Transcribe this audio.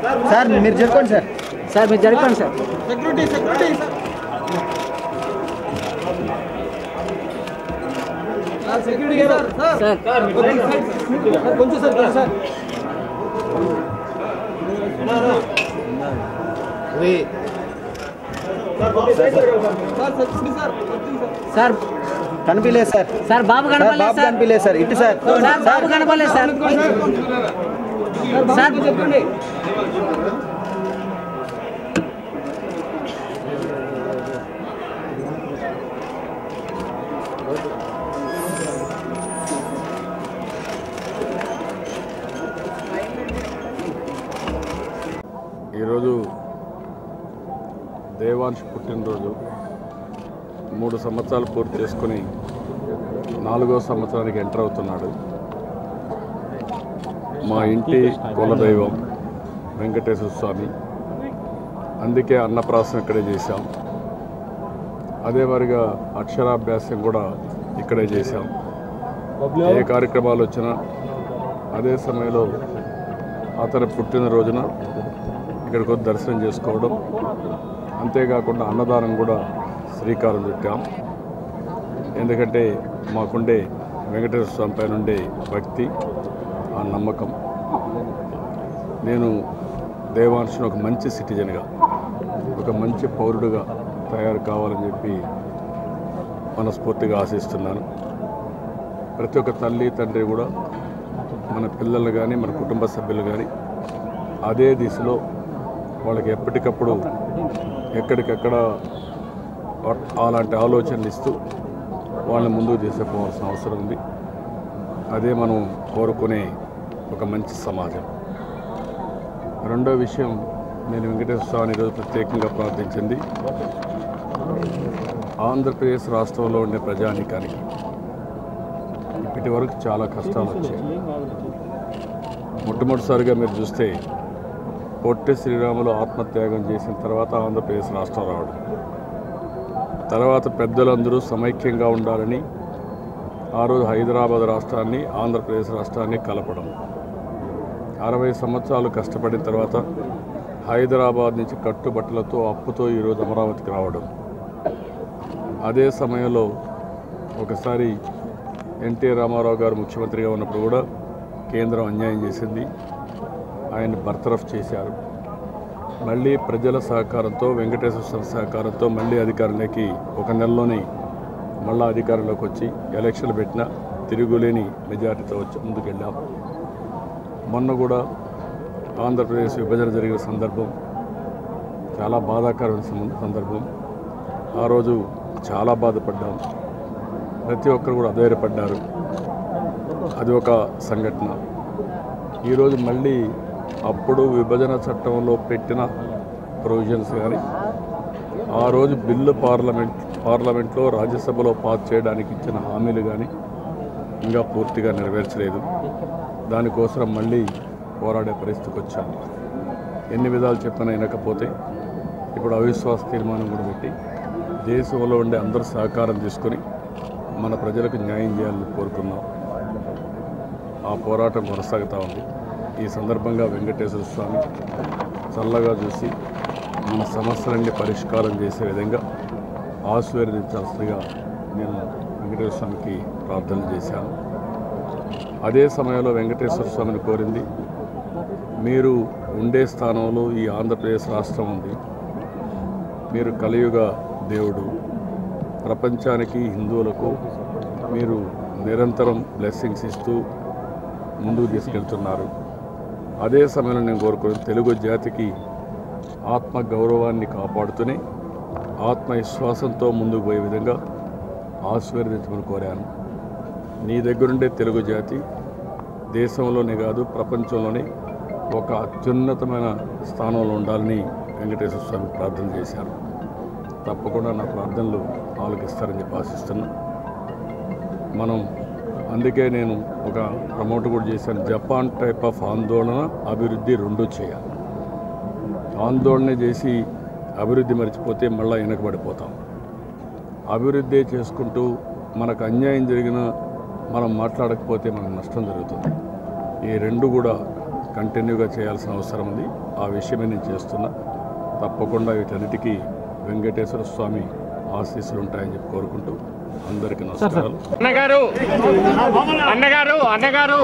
sir మీరు చెప్పండి sir sir మీరు జరగండి sir security security security sir sir కొంచెం సార్ సార్ సార్ కనిపించలేదు సార్ సార్ బాబు సార్ కనపడలేదు బాబు సార్ కనిపించలేదు సార్ ఇటు సార్ సార్ బాబు కనపడలేదు సార్ సార్ చెప్పండి ఈరోజు దేవాంశ్ పుట్టినరోజు మూడు సంవత్సరాలు పూర్తి చేసుకుని నాలుగో సంవత్సరానికి ఎంటర్ అవుతున్నాడు మా ఇంటి కులదైవం వెంకటేశ్వర స్వామి అందుకే అన్నప్రాసం ఇక్కడే చేశాం అదే మరిగా అక్షరాభ్యాసం కూడా ఇక్కడే చేశాం ఏ కార్యక్రమాలు వచ్చినా అదే సమయంలో అతని పుట్టినరోజున ఇక్కడికి వచ్చి దర్శనం చేసుకోవడం అంతేకాకుండా అన్నదానం కూడా శ్రీకారం చుట్టాం ఎందుకంటే మాకుండే వెంకటేశ్వర స్వామి పైన ఉండే భక్తి ఆ నమ్మకం నేను దేవాంశను ఒక మంచి సిటిజన్గా ఒక మంచి పౌరుడుగా తయారు కావాలని చెప్పి మనస్ఫూర్తిగా ఆశిస్తున్నాను ప్రతి ఒక్క తల్లి తండ్రి కూడా మన పిల్లలు కానీ మన కుటుంబ సభ్యులు కానీ అదే దిశలో వాళ్ళకి ఎప్పటికప్పుడు ఎక్కడికెక్కడ అ- అలాంటి ఆలోచనలు ఇస్తూ వాళ్ళని ముందుకు తీసుకుపోవాల్సిన అవసరం ఉంది అదే మనం కోరుకునే ఒక మంచి సమాజం రెండో విషయం నేను వెంకటేశ్వర స్వామిని ఈరోజు ప్రత్యేకంగా ప్రార్థించింది ఆంధ్రప్రదేశ్ రాష్ట్రంలో ఉండే ప్రజానీకానికి ఇప్పటి వరకు చాలా కష్టాలు వచ్చాయి మొట్టమొదటిసారిగా మీరు చూస్తే పొట్టి శ్రీరాములు ఆత్మత్యాగం చేసిన తర్వాత ఆంధ్రప్రదేశ్ రాష్ట్రం రావడం తర్వాత పెద్దలందరూ సమైక్యంగా ఉండాలని ఆ రోజు హైదరాబాద్ రాష్ట్రాన్ని ఆంధ్రప్రదేశ్ రాష్ట్రాన్ని కలపడం అరవై సంవత్సరాలు కష్టపడిన తర్వాత హైదరాబాద్ నుంచి కట్టుబట్టలతో అప్పుతో ఈరోజు అమరావతికి రావడం అదే సమయంలో ఒకసారి ఎన్టీ రామారావు గారు ముఖ్యమంత్రిగా ఉన్నప్పుడు కూడా కేంద్రం అన్యాయం చేసింది ఆయన బర్తరఫ్ చేశారు మళ్ళీ ప్రజల సహకారంతో వెంకటేశ్వర స్వామి సహకారంతో మళ్ళీ అధికారంలోకి ఒక నెలలోనే మళ్ళా అధికారంలోకి వచ్చి ఎలక్షన్లు పెట్టిన తిరుగులేని మెజారిటీతో వచ్చి ముందుకెళ్ళాం మొన్న కూడా ఆంధ్రప్రదేశ్ విభజన జరిగిన సందర్భం చాలా బాధాకరమైన సం- సందర్భం ఆ రోజు చాలా బాధపడ్డాం ప్రతి ఒక్కరు కూడా అధైర్యపడ్డారు అది ఒక సంఘటన ఈరోజు మళ్ళీ అప్పుడు విభజన చట్టంలో పెట్టిన ప్రొవిజన్స్ కానీ ఆ రోజు బిల్లు పార్లమెంట్ పార్లమెంట్లో రాజ్యసభలో పాస్ చేయడానికి ఇచ్చిన హామీలు కానీ ఇంకా పూర్తిగా నెరవేర్చలేదు దానికోసం మళ్ళీ పోరాడే పరిస్థితికి వచ్చాం ఎన్ని విధాలు చెప్పినా వినకపోతే ఇప్పుడు అవిశ్వాస తీర్మానం కూడా పెట్టి దేశంలో ఉండే అందరూ సహకారం తీసుకొని మన ప్రజలకు న్యాయం చేయాలని కోరుకున్నాం ఆ పోరాటం కొనసాగుతూ ఉంది ఈ సందర్భంగా వెంకటేశ్వర స్వామి చల్లగా చూసి మన సమస్యలన్నీ పరిష్కారం చేసే విధంగా ఆశీర్వదించాల్సిందిగా నేను వెంకటేశ్వర స్వామికి ప్రార్థన చేశాను అదే సమయంలో వెంకటేశ్వర స్వామిని కోరింది మీరు ఉండే స్థానంలో ఈ ఆంధ్రప్రదేశ్ రాష్ట్రం ఉంది మీరు కలియుగ దేవుడు ప్రపంచానికి హిందువులకు మీరు నిరంతరం బ్లెస్సింగ్స్ ఇస్తూ ముందుకు తీసుకెళ్తున్నారు అదే సమయంలో నేను కోరుకుని తెలుగు జాతికి ఆత్మ గౌరవాన్ని కాపాడుతూనే ఆత్మవిశ్వాసంతో ముందుకు పోయే విధంగా ఆశీర్వదించమని కోరాను నీ దగ్గరుండే తెలుగు జాతి దేశంలోనే కాదు ప్రపంచంలోనే ఒక అత్యున్నతమైన స్థానంలో ఉండాలని వెంకటేశ్వర స్వామి ప్రార్థన చేశారు తప్పకుండా నా ప్రార్థనలు ఆలోకిస్తారని చెప్పి ఆశిస్తున్నా మనం అందుకే నేను ఒక ప్రమోట్ కూడా చేశాను జపాన్ టైప్ ఆఫ్ ఆందోళన అభివృద్ధి రెండు చేయాలి ఆందోళన చేసి అభివృద్ధి మర్చిపోతే మళ్ళీ వెనకబడిపోతాం అభివృద్ధి చేసుకుంటూ మనకు అన్యాయం జరిగినా మనం మాట్లాడకపోతే మనకు నష్టం జరుగుతుంది ఈ రెండు కూడా కంటిన్యూగా చేయాల్సిన అవసరం ఉంది ఆ విషయమే నేను చేస్తున్నా తప్పకుండా వీటన్నిటికీ వెంకటేశ్వర స్వామి ఆశీస్సులు ఉంటాయని చెప్పి కోరుకుంటూ అందరికీ నమస్కారాలు అన్నగారు అన్నగారు అన్నగారు